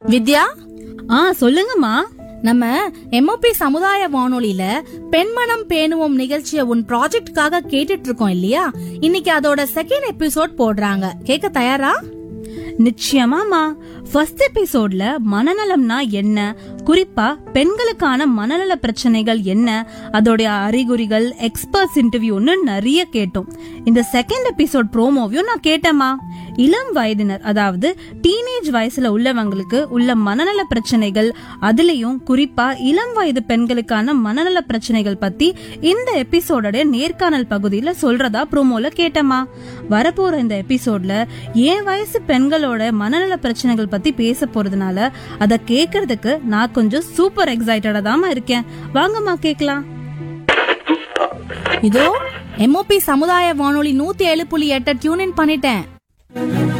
வித்யா ஆ சொல்லுங்கம்மா நம்ம எம்ஓபி சமுதாய வானொலியில பெண்மனம் பேணுவோம் நிகழ்ச்சிய உன் ப்ராஜெக்ட்காக கேட்டுட்டு இருக்கோம் இல்லையா இன்னைக்கு அதோட செகண்ட் எபிசோட் போடுறாங்க கேட்க தயாரா நிச்சயமாமா ஃபர்ஸ்ட் எபிசோட்ல மனநலம்னா என்ன குறிப்பா பெண்களுக்கான மனநல பிரச்சனைகள் என்ன அதோடைய அறிகுறிகள் எக்ஸ்பர்ட்ஸ் இன்டர்வியூன்னு நிறைய கேட்டோம் இந்த செகண்ட் எபிசோட் ப்ரோமோவையும் நான் கேட்டேமா இளம் வயதினர் அதாவது டீனேஜ் வயசுல உள்ளவங்களுக்கு உள்ள மனநல பிரச்சனைகள் அதுலயும் குறிப்பா இளம் வயது பெண்களுக்கான மனநல பிரச்சனைகள் பத்தி இந்த எபிசோடோட நேர்காணல் பகுதியில சொல்றதா ப்ரோமோல கேட்டேமா வரப்போற இந்த எபிசோட்ல என் வயசு பெண்களோட மனநல பிரச்சனைகள் பத்தி பேச போறதுனால அத கேக்குறதுக்கு நான் கொஞ்சம் சூப்பர் எக்ஸைட்டடா தாமா இருக்கேன் வாங்கம்மா கேக்கலாம் இதோ எம்ஓபி சமுதாய வானொலி நூத்தி ஏழு புள்ளி எட்ட டியூன் இன் பண்ணிட்டேன்